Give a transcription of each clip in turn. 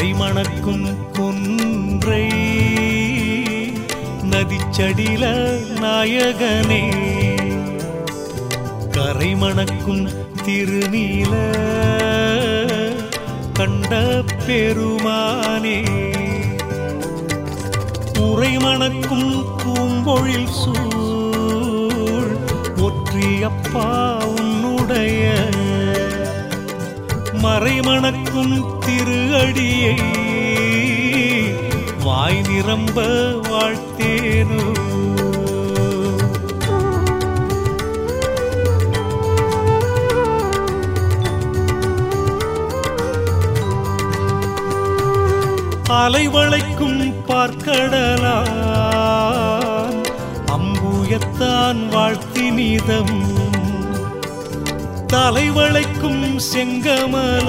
கரை மணக்கும் குன்றை நதிச்சடில நாயகனே கரை மணக்கும் திருநீல கண்ட பெருமானே உரை மணக்கும் பூம்பொழில் சூழ் ஒற்றியப்பா உன்னுடைய மறைமணக்கும் திரு அடியை வாய் நிரம்ப வாழ்த்தேனோ அலைவளைக்கும் பார்க்கடலான் அம்புயத்தான் வாழ்த்தி நீதம் தலைவளைக்கும் செங்கமல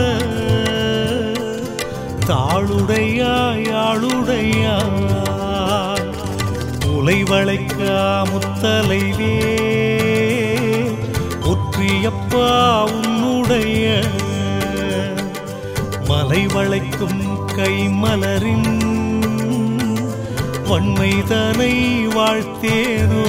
தாளுடையாய் ஆளுடையாய் உலைவளைக்கா முத்தலைவே ஒற்றியப்பா உன்னுடைய மலை வளைக்கும் கைமலரின் வன்மைதனை வாழ்த்தேனோ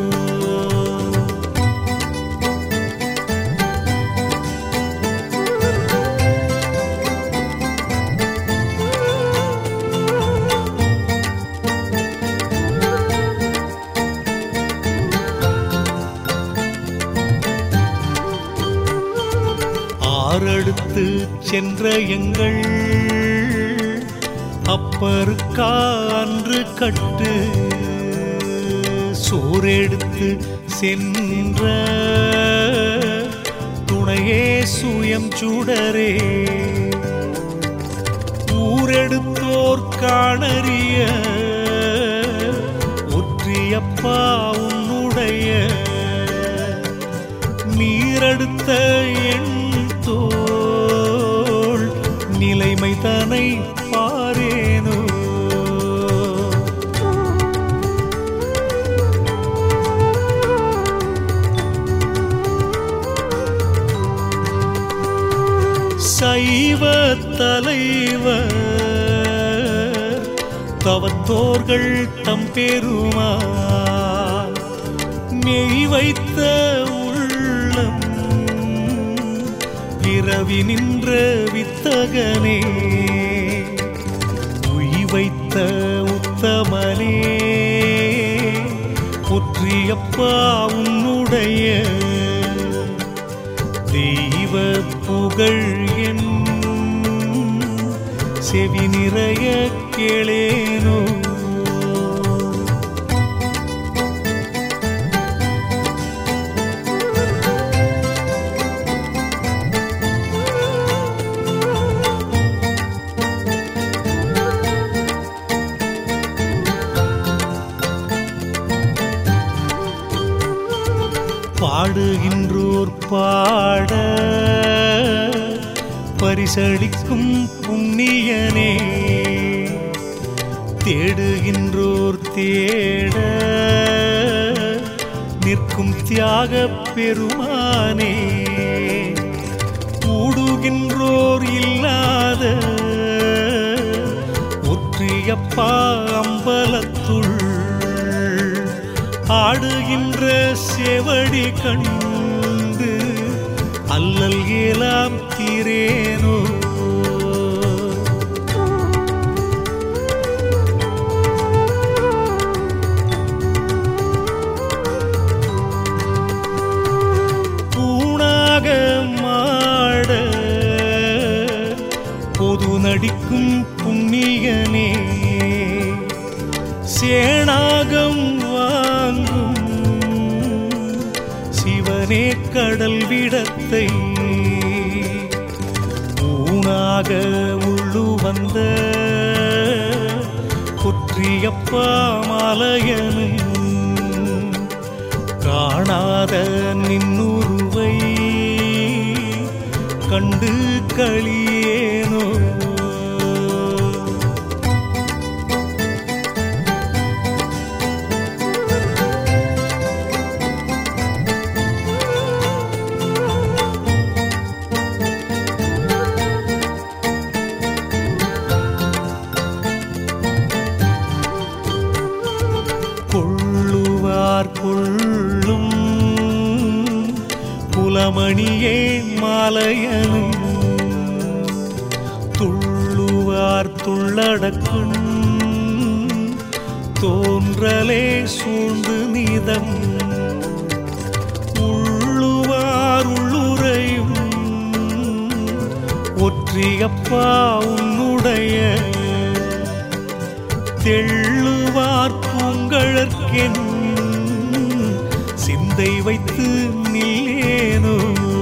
ஆறெடுத்து சென்ற எங்கள் அப்பருக்கா அன்று கட்டு சோறெடுத்து சென்ற துணையே சுயம் சுடரே ஊரெடுத்தோர் காணறிய ஒற்றியப்பா உன்னுடைய நீரெடுத்த எண் தோள் நிலைமை தனை பாரேனோ சைவ தலைவர் தவத்தோர்கள் தம் பெருமா மெய் வைத்த உள்ளம் விரவி நின்ற வித்தகனே உய் வைத்த உத்தமனே புற்றியப்பா உன்னுடைய தெய்வ புகழ் என் செவி நிறைய கேளேனோ பாடுகின்றோர் பாட பரிசளிக்கும் புண்ணியனே தேடுகின்றோர் தேட நிற்கும் தியாக பெருமானே கூடுகின்றோர் இல்லாத ஒற்றியப்பா அம்பலத்துள் ஆடுகின்ற செவடி கண்டு அல்லல் ஏலாம் தீரேனோ பூணாக மாட பொது நடிக்கும் புண்ணியனே சேனாகம் வாங்கும் சிவனே கடல் விடத்தை ஊனாக உள்ளு வந்த குற்றியப்பா மாலையனும் காணாத நின்னுருவை கண்டு களியேனோ மாலையனு துள்ளுவார் துள்ளடக்கும் தோன்றலே சூழ்ந்து நீதம் உள்ளுவார் உள்ளுரையும் ஒற்றியப்பா உன்னுடைய தெள்ளுவார் பூங்கழற்கென் சிந்தை வைத்து நில்லேனோ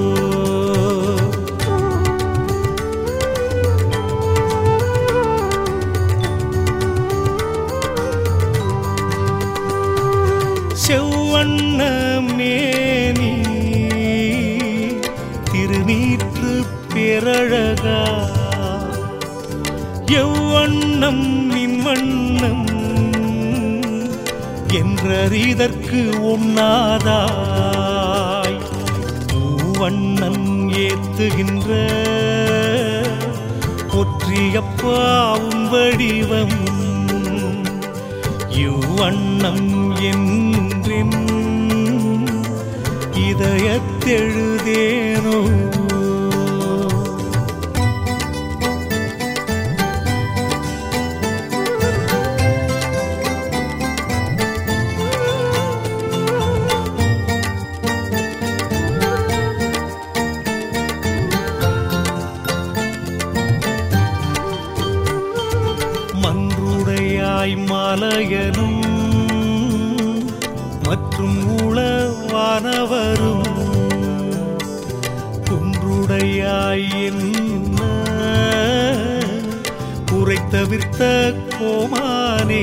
செவ்வண்ண மேனி திருநீற்று பேரழகா எவ்வண்ணம் நின் வண்ணம் என்றறிதற்கு ஒண்ணாதாய் மூவண்ணன் ஏத்துகின்ற ஒற்றியப்பாவும் வடிவம் இவ்வண்ணம் என்றின் இதயத்தெழுதேனோ மன்றுடையாய் மாலையனும் மற்றும் உளவானவரும் குன்றுடையாய் என்ன குறை தவிர்த்த கோமானே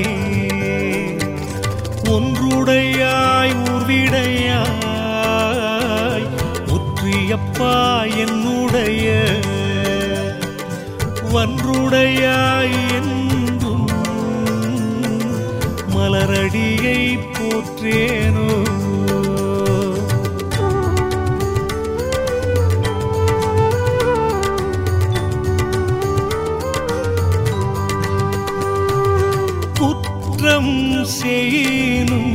ஒன்றுடையாய் உருவிடையாய் ஒற்றியப்பா என்னுடைய வன்றுடையாய் என்றும் மலரடியை போற்றேனோ குற்றம் செய்யினும்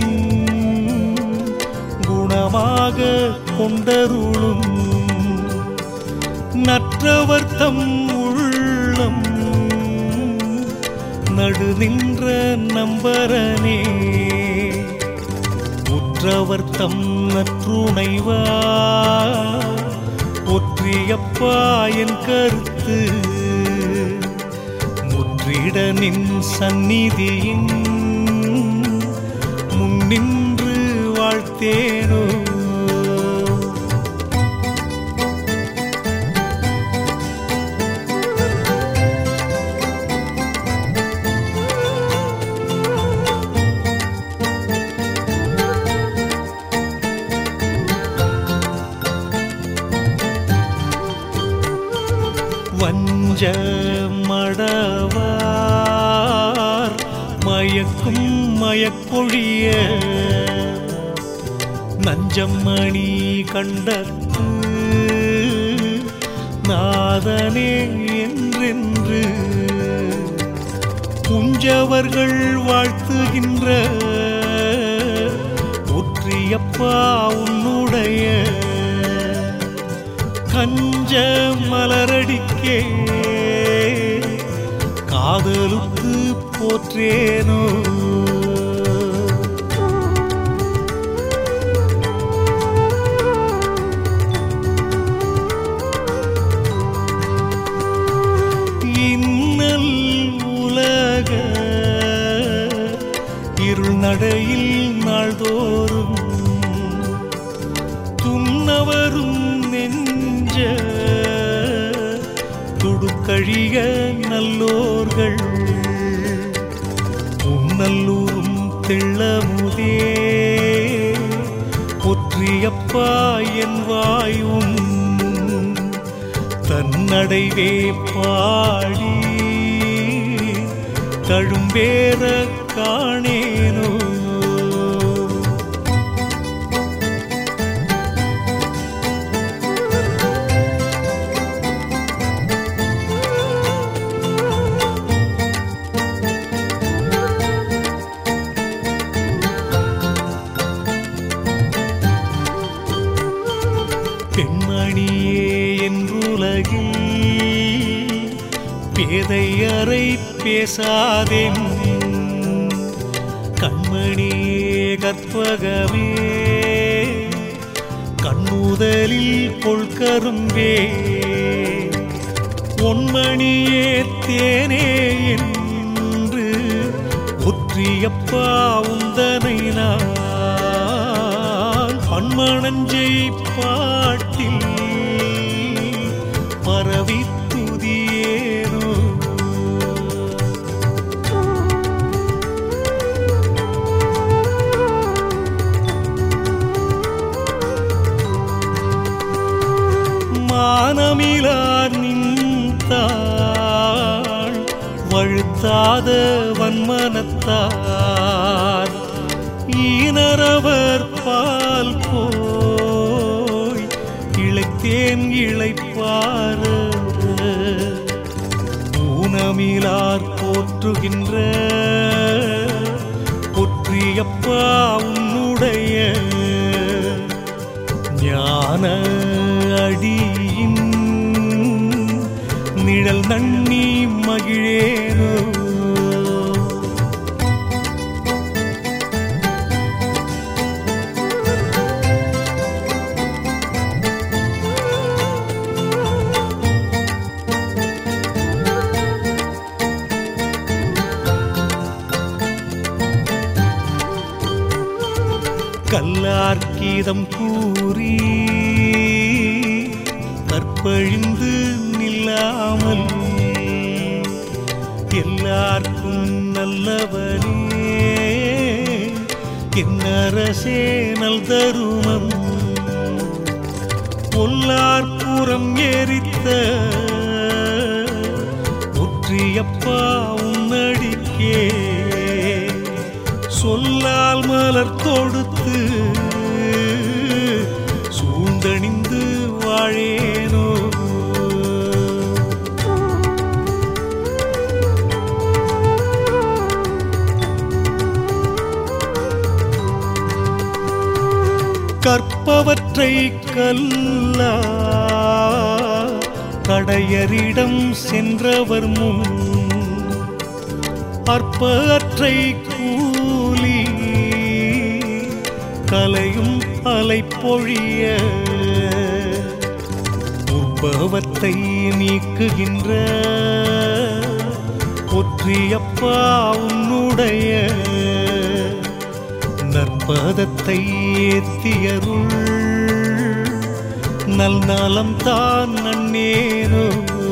குணமாக கொண்டருளும் நற்றவர் தம் உள்ளம் நடு நின்ற நம்பரனே உற்றவர் தம் நற்றுணைவா ஒற்றியப்பா என் கருத்து முற்றிடனின் சந்நிதியின் முன்னின்று வாழ்த்தேனோ வஞ்ச மடவார் மயக்கும் மயக்கொழிய நஞ்சம்மணி கண்டத்து நாதனே என்றென்று குஞ்சவர்கள் வாழ்த்துகின்ற ஒற்றியப்பா உன்னுடைய கஞ்ச மலரடிக்கே காதலுக்கு போற்றேனோ இன்னல் உலக இருள் நடையில் நாள்தோறும் துன்னவரும் நெஞ்ச துடுக்கழிய நல்லோர்கள் உன்னல்லூரும் தெள்ளமுதே ஒற்றியப்பா என் வாயும் தன்னடைவே பாடி தழும்பேற காணேனோ பெண்மணியே உலகில் பேதையரை பேசாதேன் கண்மணியே கற்பகமே கண்ணுதலில் கொள்கரும்பே பொன்மணியே தேனே என்று ஒற்றியப்பா உந்தனை நான் பன்மணஞ்சை பாட்டில் பரவி துதியேனோ மானமிலார் நின்றாள் வழுத்தாத வன்மனத்தார் ஈனரவர் பால் போய் இழைத்தேன் இழைப்பார ஊனமிலார் போற்றுகின்ற ஒற்றியப்பா உன்னுடைய ஞான அடியின் நிழல் நன்னி மகிழேனோ கல்லார் கீதம் கூறி கற்பழிந்து நில்லாமல் எல்லார்க்கும் நல்லவனே என்னரசே நல் தருமம் பொல்லார் புறம் எரித்த ஒற்றியப்பா உன்னடிக்கே சொல்லால் மலர் தொடுத்து சூழ்ந்தணிந்து வாழேனோ கற்பவற்றை கல்லா கடையரிடம் சென்றவர் முன் அற்பற்றை கூலி கலையும் அலைப்பொழிய உற்பவத்தை நீக்குகின்ற ஒற்றியப்பா உன்னுடைய நற்பதத்தை ஏத்தியருள் நல் நலம் தான் நன்னேனோ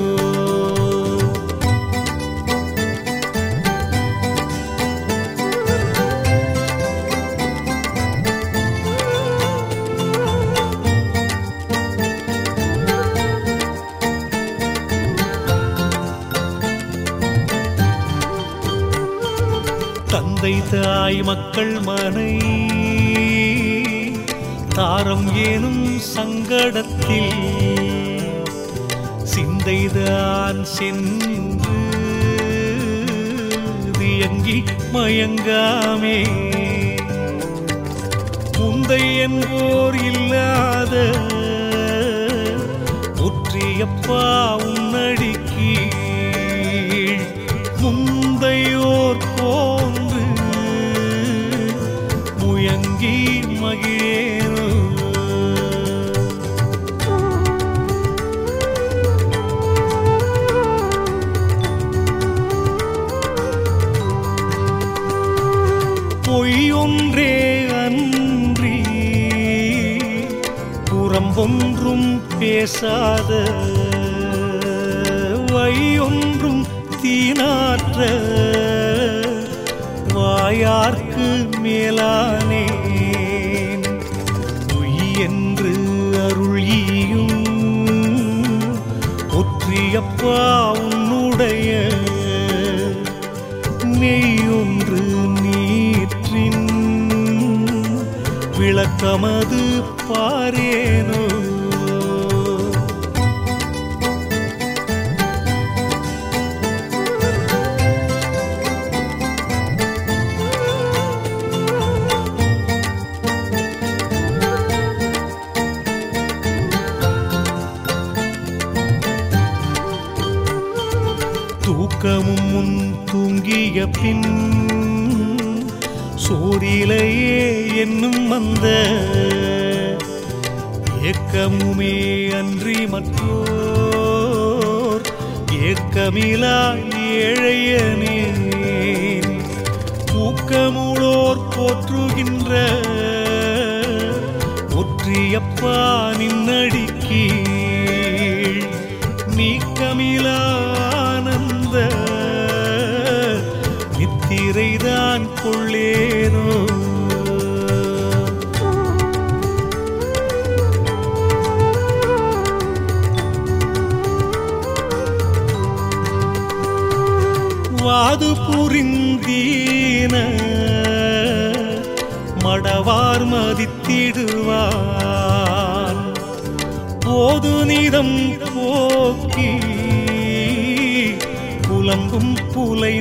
தந்தை தாய் மக்கள் மனை தாரம் ஏனும் சங்கடத்தில் சிந்தைதான் சென்று வியங்கி மயங்காமே முந்தை என்போர் இல்லாத ஒற்றியப்பா உன்னடி கீழ் முந்தையோர் போன்று முயங்கி மகிழேனோ பொய்யொன்றே அன்றி புறம்பொன்றும் பேசாத வையொன்றும் தீனாற்ற வாயார்க்கு மேலானேன் பொய் என்று அருள் ஈயும் ஒற்றியப்பா உன்னுடைய மெய்யொன்று நீற்றின் விளக்கமது பாரேனோ தூக்கமும் முன் தூங்கிய பின் சோரிலையே என்னும் அந்த ஏக்கமுமே அன்றி மற்றோர் ஏக்கமிலா ஏழையனே ஊக்கமுளோர் போற்றுகின்ற ஒற்றியப்பா நின்னடி கீழ் நீக்கமிலானந்த நித்திரைதான் கொள்ளேனோ வாது புரிந்தீன மடவார் மதித்திடுவான் போது நிதம் போக்கி புலம்பும் புலை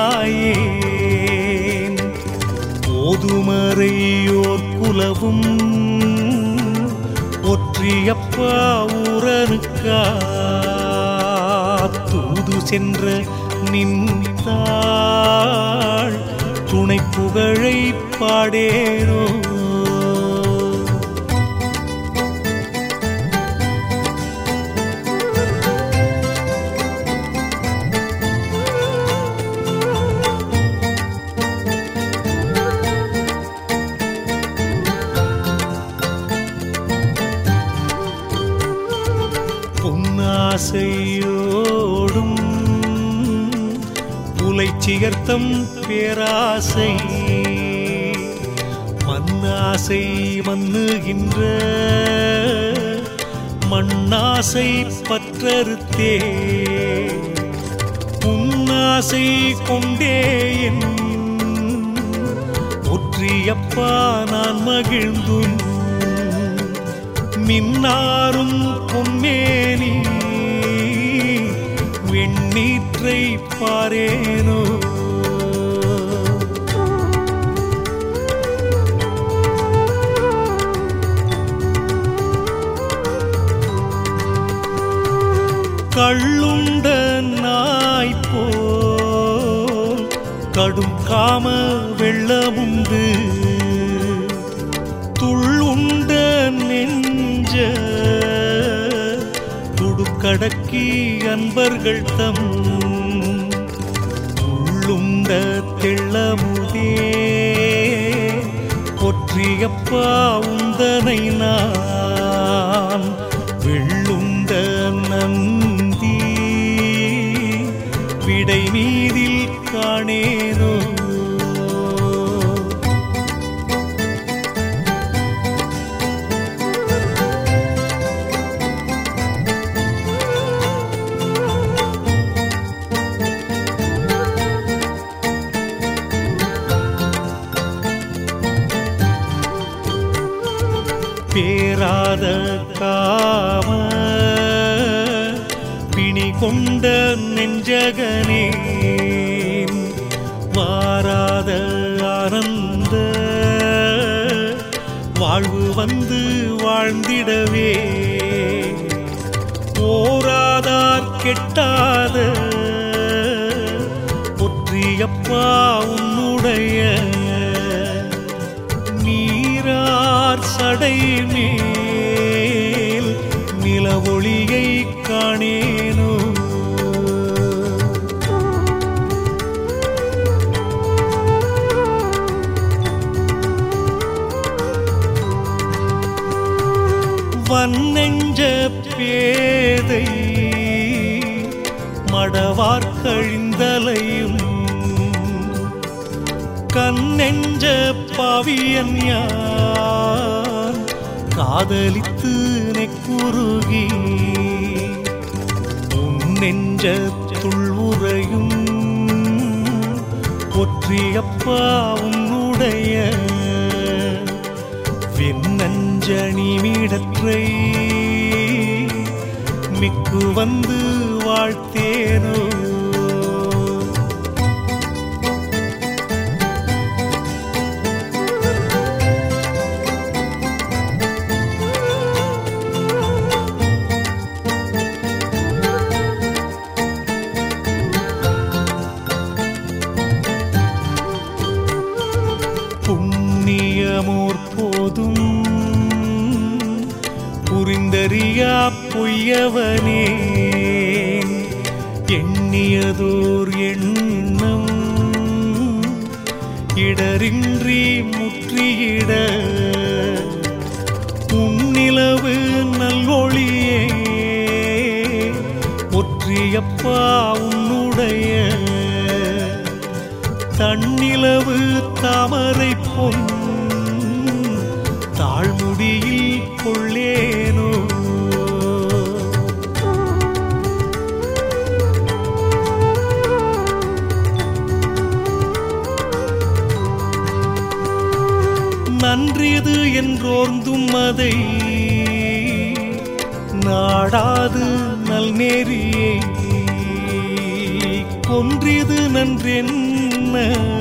நாயேன் போதுமறையோர் குலவும் ஒற்றியப்பா ஊரனுக்கா தூது சென்ற நின்றாள் துணை புகழை பாடேனோ பொன்னாசையோடும் புலைச்சிகர்த்தம் பேராசை மண்ணாசை மன்னுகின்ற மண்ணாசை பற்றறுத்தே உன்னாசை கொண்டே என் ஒற்றியப்பா நான் மகிழ்ந்தும் மின்னாரும் பொம்மேனி வெண்ணீற்றை பாரேனோ கள்ளுண்ட நாய் போல் கடும் காம வெள்ளமுண்டு துள்ளுண்ட நெஞ்ச துடுக்கடக்கி அன்பர்கள் தம் உள்ளுண்ட தெள்ளமுதே ஒற்றியப்பா உந்தனை நான் வெள்ளுண்ட நந்தி விடை மீதில் காணேனோ பேராத காம பிணி கொண்ட நெஞ்சகனே வாராத ஆனந்த வாழ்வு வந்து வாழ்ந்திடவே போராதார் கெட்டாத ஒற்றியப்பா உன்னுடைய நீரார் சடை மேல் நிலவொளியை காணேனோ வன்னெஞ்ச பேதை மடவார் கழிந்தலையும் கண்ணெஞ்ச பாவியன் யார் காதலித்து நெக்குருகி உன் நெஞ்ச துள்ளுறையும் ஒற்றியப்பா உன்னுடைய வெண்ணஞ்சணி மீடற்றை மிக்கு வந்து வாழ்த்தேனோ பொய்யவனே எண்ணியதோர் எண்ணம் இடரின்றி முற்றியிட உன்னிலவு நல்லொளியே ஒற்றியப்பா உன்னுடைய தன்னிலவு தாமரை பொன் தாழ்முடியில் கொள்ளேனோ நன்றியது என்றோர்ந்தும் அதை நாடாது நல்நேரியை கொன்றியது நன்றென்ன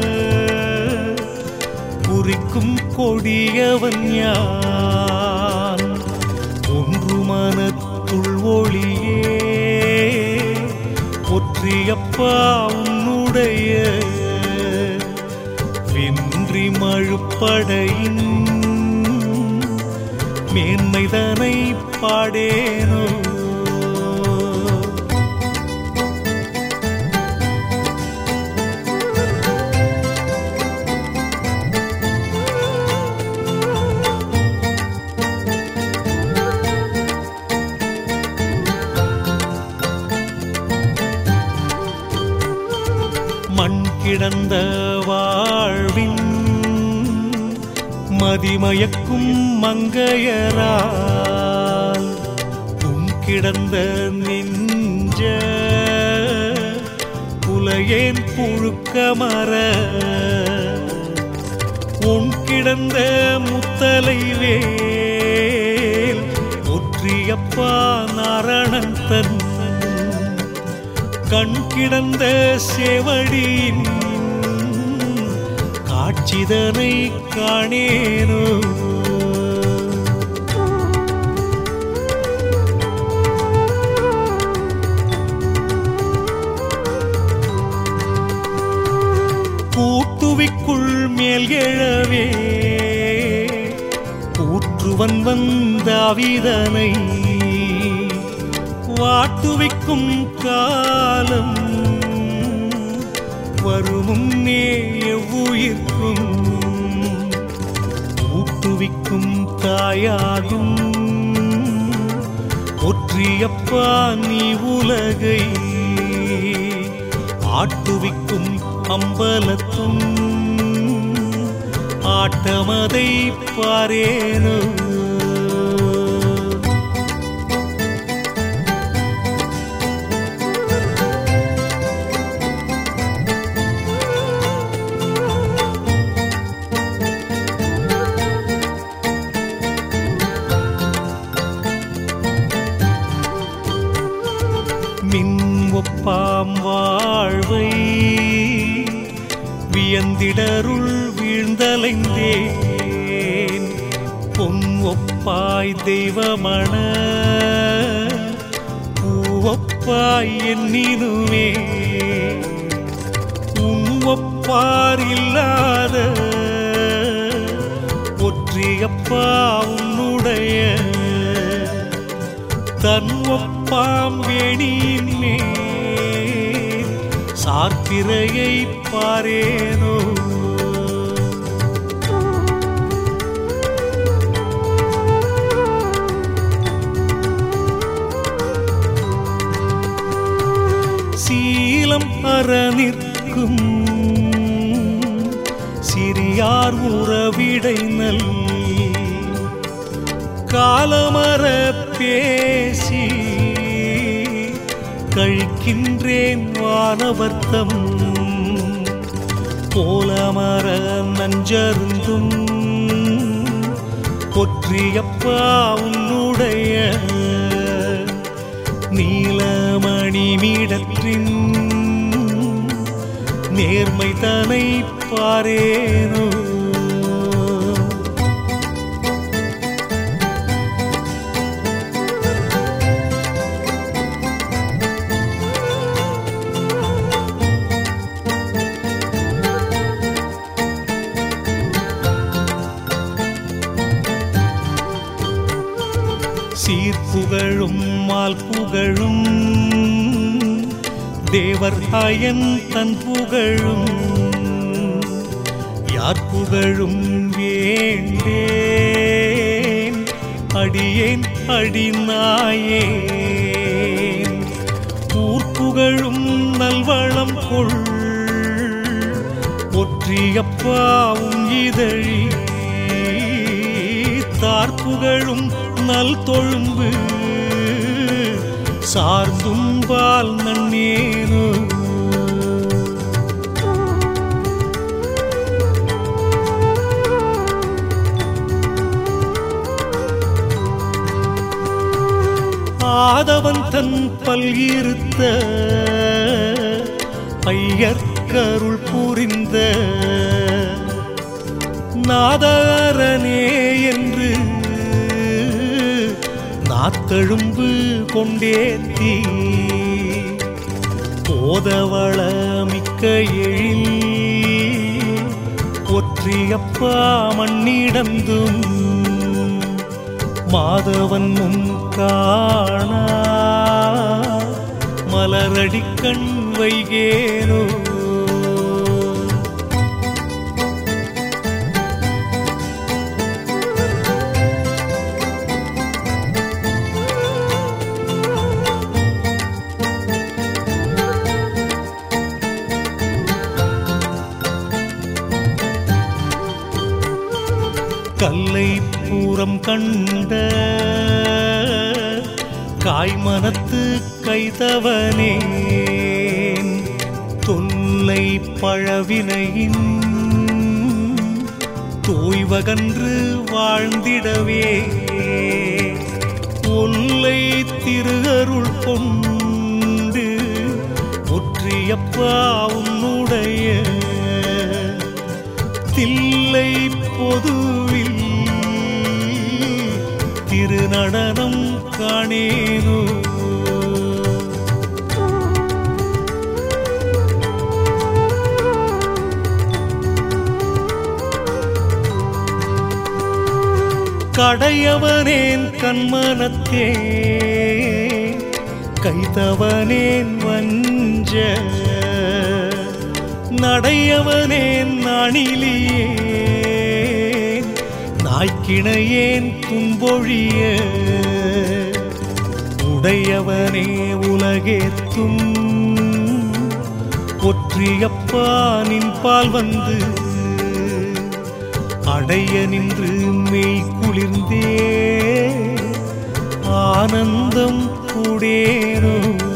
குறிக்கும் கொடியவன் யான் ஒன்று மனத்துள் ஒளியே ஒற்றியப்பா உன்னுடைய வென்றி மழுப்படையின் மேன்மைதனை பாடேனோ மண் கிடந்த வாழ்வின் மதிமயக்கும் மங்கையரால் உன் கிடந்த நெஞ்ச புலையேன் புழுக்க மர உன் கிடந்த முத்தலை வேல் ஒற்றியப்பா நாரணன் தன் கண் கிடந்த செவடியின் காட்சிதனை காணேனோ கூட்டுவிக்குள் மேல் எழவே கூற்றுவன் வந்த அவிதனை வாட்டுவிக்கும் காலம் வருமும் நே எவ்வுயிர்க்கும் ஊட்டுவிக்கும் தாயாகும் ஒற்றியப்பா நீ உலகை ஆட்டுவிக்கும் அம்பலத்தும் ஆட்டமதை பாரேனோ மின் ஒப்பாம் வாழ்வை வியந்திடருள் வீழ்ந்தலைந்தேன் பொன் ஒப்பாய் தெய்வமண பூவப்பாய் எண்ணினுமே உன் ஒப்பார் இல்லாத ஒற்றியப்பா உன்னுடைய தன் ஒப்பாம் வேணியின் மேல் சார்பிறையை பாரேனோ சீலம் அற நிற்கும் சிறியார் உறவிடை நல் காலமர பேசி கழிக்கின்றேன் வானவர்த்தம் கோலமர நஞ்சருந்தும் ஒற்றியப்பா உன்னுடைய நீலமணி மீடற்றின் நேர்மை தனை பாரேனோ சீர்புகழும் திருமால் புகழும் தேவர் அயன் தன் புகழும் யார் புகழும் வேண்டேன் அடியேன் அடிநாயேன் ஊர் புகழும் நல்வளம் கொள் ஒற்றியப்பாவும் இதழி தார்புகழும் நல் தொழும்பு சார்ந்தும்பால் நன்னேனோ ஆதவன் தன் பல்கிருத்த ஐயர்கருள் புரிந்த நாதரனே என்று நாத்தழும்பு கொண்டேத்தி போதவள மிக்க எழில் ஒற்றியப்பா மண்ணிடந்தும் மாதவன் முன் காணா மலரடி கண் வைகேனோ கல்லை பூரம் கண்ட காய்மனத்து கைதவனே தொல்லை பழவினையின் தோய்வகன்று வாழ்ந்திடவே ஒல்லை திருகருள் கொண்டு ஒற்றியப்பா உன்னுடைய தில்லை பொதுவில் திருநடனம் காணேனோ கடையவனேன் கண்மனத்தே கைதவனேன் வஞ்ச நடையவனேன் நாணிலியே நாய்க்கிணையேன் துன்பொழிய உடையவனே உலகேத்தும் ஒற்றியப்பா நின் பால் வந்து அடைய நின்று மெய் குளிர்ந்தே ஆனந்தம் கூடேனோ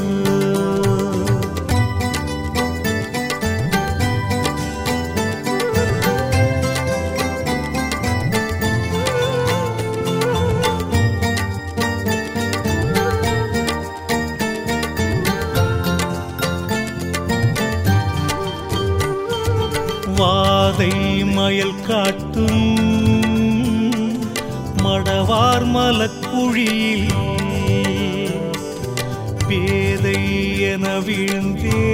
வாதை மயல் காட்டும் மடவார் மலக்குழியில் பேதை என வீழ்ந்தே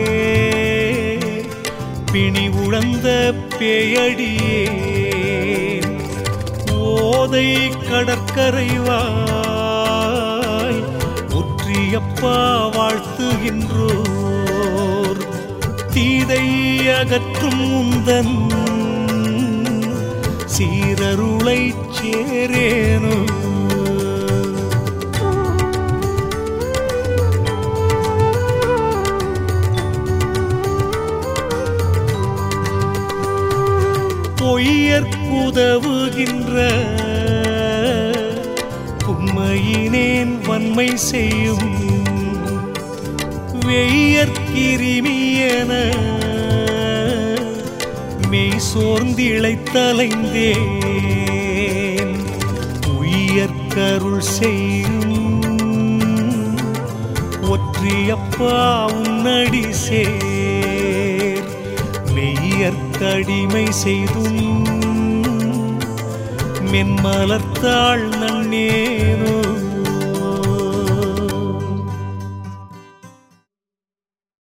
பிணி உழந்த பேயடியே ஓதை கடற்கரைவாய் ஒற்றியப்பா வாழ்த்துகின்றோர் தீதை அகற்றும் உந்தன் சீரருளைச் சேரேனோ பொய்யற்குதவுகின்ற உண்மையினேன் வன்மை செய்யும் வெய்யற்கிருமியன மெய் சோர்ந்திழைத்தலைந்தேன் உயர்கருள் செய்யும் ஒற்றியப்பா உன்னடி சேர் மெய்யற்கடிமை செய்தும் மென்மலர்த்தாள் நன்னேனோ